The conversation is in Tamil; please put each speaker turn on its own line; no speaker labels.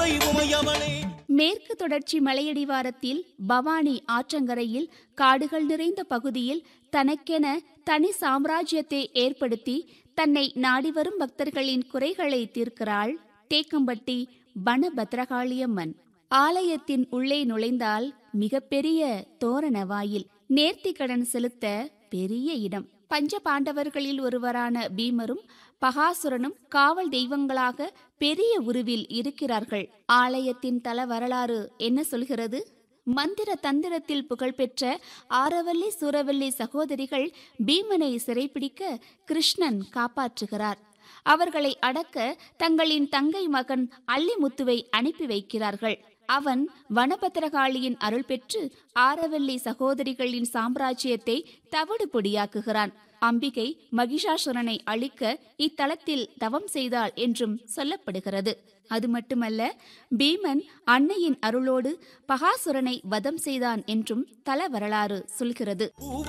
உமை உமையவளே
மேற்கு தொடர்ச்சி மலையடிவாரத்தில் பவானி ஆற்றங்கரையில் காடுகள் நிறைந்த பகுதியில் தனக்கென தனி சாம்ராஜ்யத்தை ஏற்படுத்தி தன்னை நாடி வரும் பக்தர்களின் குறைகளை தீர்க்கிறாள் தேக்கம்பட்டி வனபத்ரகாளியம்மன் ஆலயத்தின் உள்ளே நுழைந்தால் மிகப்பெரிய தோரண வாயில் நேர்த்திக்கடன் செலுத்த பெரிய இடம் பஞ்ச பாண்டவர்களில் ஒருவரான பீமரும் பகாசுரனும் காவல் தெய்வங்களாக பெரிய உருவில் இருக்கிறார்கள் ஆலயத்தின் தல வரலாறு என்ன சொல்கிறது மந்திர தந்திரத்தில் புகழ்பெற்ற ஆரவல்லி சூரவல்லி சகோதரிகள் பீமனை சிறைப்பிடிக்க கிருஷ்ணன் காப்பாற்றுகிறார் அவர்களை அடக்க தங்களின் தங்கை மகன் அல்லிமுத்துவை அனுப்பி வைக்கிறார்கள் அவன் வனபத்திரகாளியின் அருள் பெற்று ஆரவல்லி சகோதரிகளின் சாம்ராஜ்யத்தை தவிடு பொடியாக்குகிறான் அம்பிகை மகிஷாசுரனை அழிக்க இத்தலத்தில் தவம் செய்தாள் என்றும் சொல்லப்படுகிறது அது மட்டுமல்ல பீமன் அன்னையின் அருளோடு பகாசுரனை வதம் செய்தான் என்றும் தல வரலாறு சொல்கிறது
பூவ